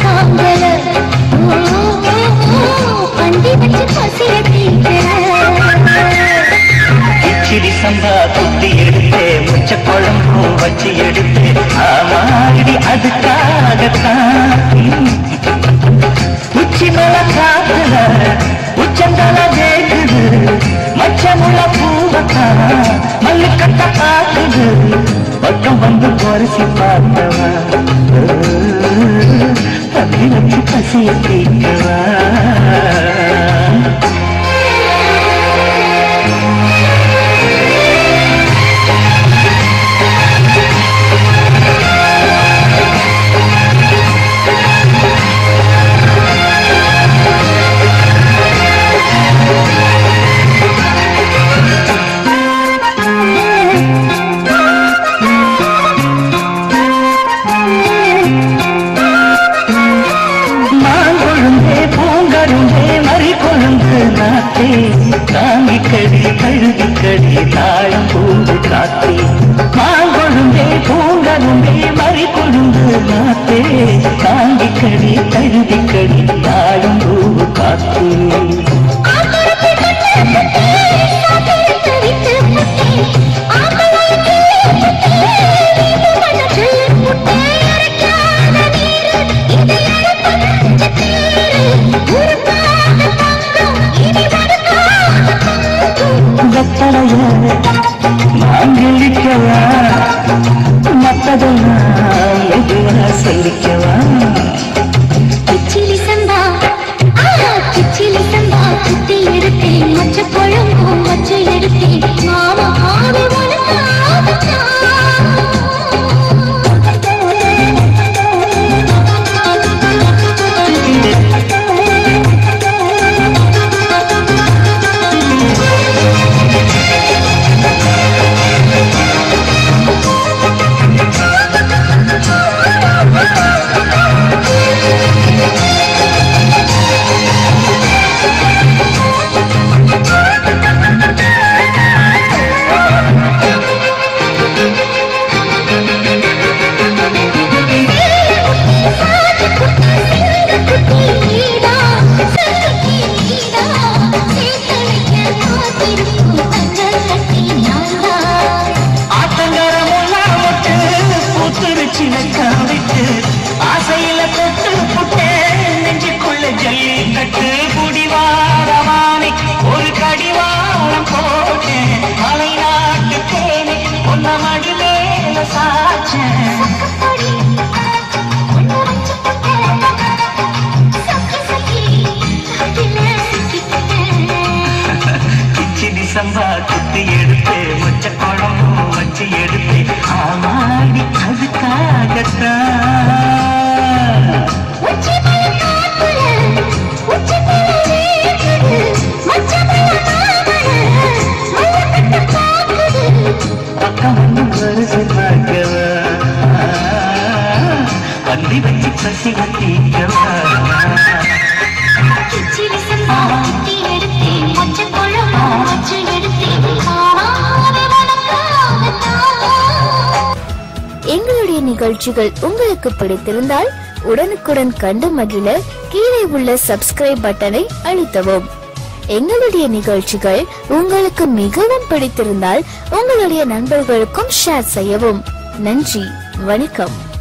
காங்கல பண்டி வச்சு பசிய கிச்சிடி சம்பா குத்தி எடுத்தே முச்ச குழம்பும் வச்சு எடுத்தே ஆமாடி அதுக்காகத்தான் உச்சி மேல காத்துல உச்சந்தல வேகுது மச்சமுள்ள பூவத்தான் மல்லு கட்ட பாக்குது பக்கம் வந்து பொரிசி பார்த்தவா தண்ணி வச்சு பசிய தீக்கவா மாங்கொழுந்தே பூங்கருந்தே மறி கொழுந்து நாத்தே தாங்கி கடி கழுதி கடி தாழம் பூந்து காத்தே மாங்கொழுந்தே பூங்கருந்தே மறி கொழுந்து நாத்தே தாங்கி கடி கழுதி கடி தாழம் பூந்து காத்தே வெத்தலைய மாங்கிழிக்கவா மத்ததெல்லாம் மெதுவா சொல்லிக்கவா கிச்சிலி சம்பா ஆ கிச்சிலி சம்பா குத்தி எடுத்தேன் மச்ச குழம்பும் வச்சு எடுத்தேன் மாமா ஆவி ஆத்தங்கரமெல்லாம் விட்டு பூத்துருச்சு காவிட்டு ஆசையில தொட்டு புட்டே நெஞ்சுக்குள்ள ஜல்லி கட்டு குடிவாரமானி ஒரு கடிவாரம் போட்டேன் மலை நாட்டு தேனி உன்ன மடி மேல சாச்சேன் கிச்சிடி சம்பா குத்தி எடுத்து மொச்ச குழம்பும் வச்சு எடுத்து ஆமாடி அதுக்காகத்தான் பக்கம் வந்து வருது பார்க்கவா வண்டி வச்சு பசி வத்திக்கவா கிச்சிலி சம்பா குத்தி எடுத்தேன் மச்ச குழம்பும் வச்சு எடுத்தேன் ஆவி எங்களுடைய நிகழ்ச்சிகள் உங்களுக்கு பிடித்திருந்தால் உடனுக்குடன் கண்டு மகிழ கீழே உள்ள சப்ஸ்கிரைப் பட்டனை அழுத்தவும் எங்களுடைய நிகழ்ச்சிகள் உங்களுக்கு மிகவும் பிடித்திருந்தால் உங்களுடைய நண்பர்களுக்கும் ஷேர் செய்யவும் நன்றி வணக்கம்